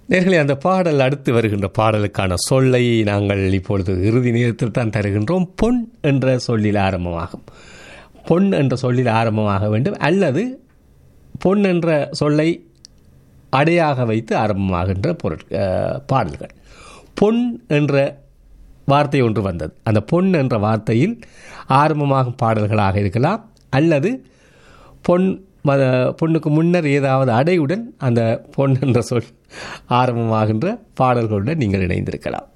நேர்களே அந்த பாடல் அடுத்து வருகின்ற பாடலுக்கான சொல்லை நாங்கள் இப்பொழுது இறுதி நேரத்தில் தான் தருகின்றோம் பொன் என்ற சொல்லில் ஆரம்பமாகும் பொன் என்ற சொல்லில் ஆரம்பமாக வேண்டும் அல்லது பொன் என்ற சொல்லை அடையாக வைத்து ஆரம்பமாகின்ற பொருட் அஹ், பாடல்கள் பொன் என்ற வார்த்தை ஒன்று வந்தது அந்த பொன் என்ற வார்த்தையில் ஆரம்பமாகும் பாடல்களாக இருக்கலாம் அல்லது பொன் ம- பொண்ணுக்கு முன்னர் ஏதாவது அடையுடன் அந்த பொன் என்ற சொல் ஆரம்பமாகின்ற பாடல்களுடன் நீங்கள் இணைந்திருக்கலாம்